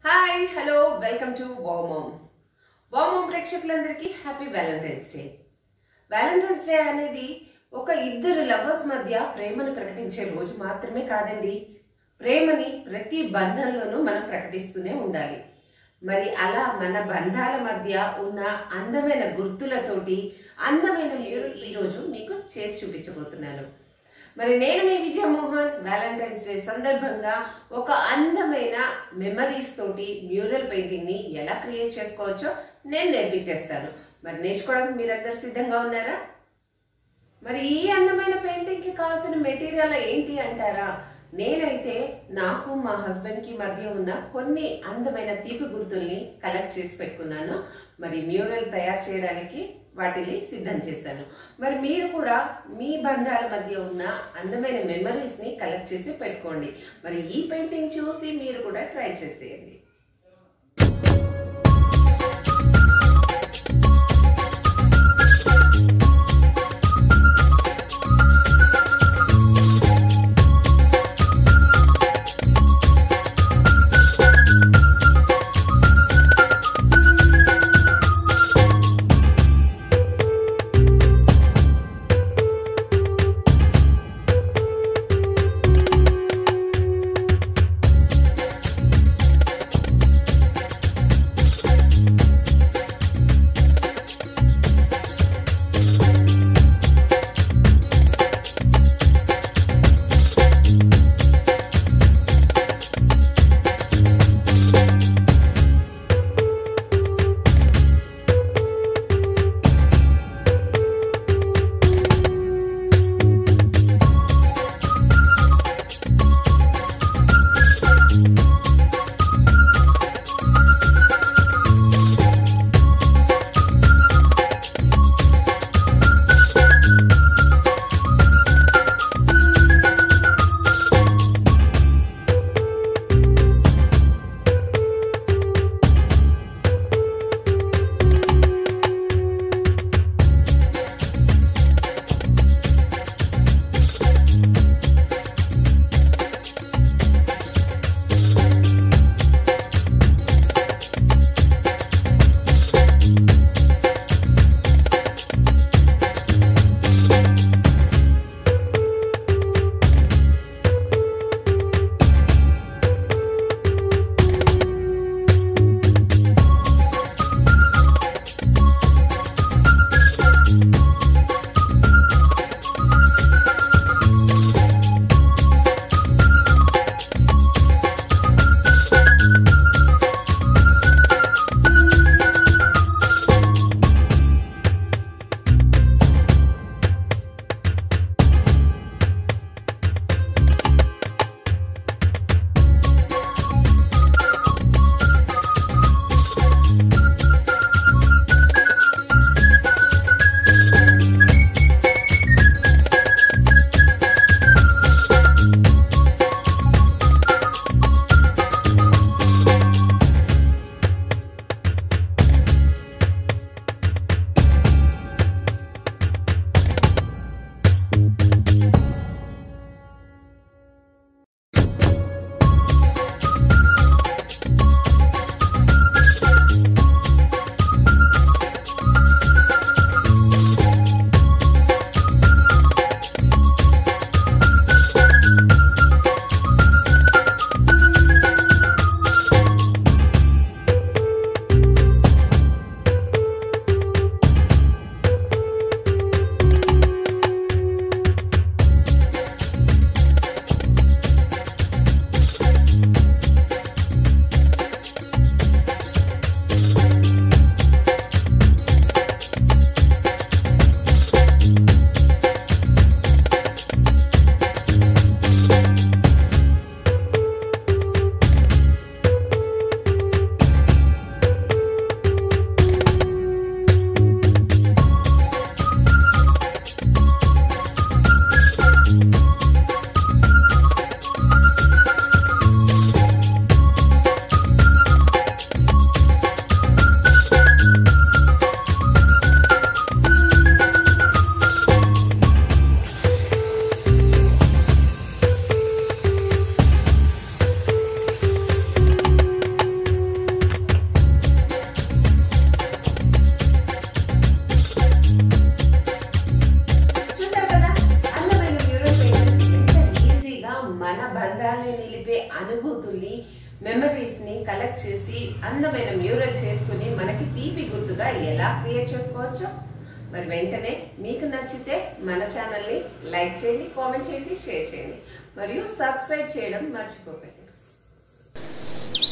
hi hello welcome to వామోమ్ వామోమ్ ప్రేక్షకులందరికీ happy valentine's day valentine's day అనేది ఒక ఇద్దరు లవర్స్ మధ్య ప్రేమను ప్రకటించే రోజు మాత్రమే కాదండి ప్రేమని ప్రతి బంధంలోనూ మనం ప్రకటిస్తూనే ఉండాలి మరి అలా మన బంధాల మధ్య ఉన్న అందమైన గుర్తులతోటి అందమైన మీరు ఈరోజు మీకు చేసి చూపించబోతున్నాను మరి నేను మీ విజయమోహన్ వ్యాలంటైన్స్ డే సందర్భంగా ఒక అందమైన మెమరీస్ తోటి మ్యూరల్ పెయింటింగ్ ని ఎలా క్రియేట్ చేసుకోవచ్చో నేను నేర్పించేస్తాను మరి నేర్చుకోవడానికి మీరందరు సిద్ధంగా ఉన్నారా మరి ఈ అందమైన పెయింటింగ్ కి కావాల్సిన మెటీరియల్ ఏంటి అంటారా నేనైతే నాకు మా హస్బెండ్ కి మధ్య ఉన్న కొన్ని అందమైన తీపి గుర్తుల్ని కలెక్ట్ చేసి పెట్టుకున్నాను మరి మ్యూరల్ తయారు చేయడానికి వాటిని సిద్ధం చేశాను మరి మీరు కూడా మీ బంధాల మధ్య ఉన్న అందమైన మెమరీస్ ని కలెక్ట్ చేసి పెట్టుకోండి మరి ఈ పెయింటింగ్ చూసి మీరు కూడా ట్రై చేసేయండి మెమరీస్ ని కలెక్ట్ చేసి అందమైన మ్యూరల్ చేసుకుని మనకి తీపి గుర్తుగా ఎలా క్రియేట్ చేసుకోవచ్చో మరి వెంటనే మీకు నచ్చితే మన ఛానల్ని లైక్ చేయండి కామెంట్ చేయండి షేర్ చేయండి మరియు సబ్స్క్రైబ్ చేయడం మర్చిపోకండి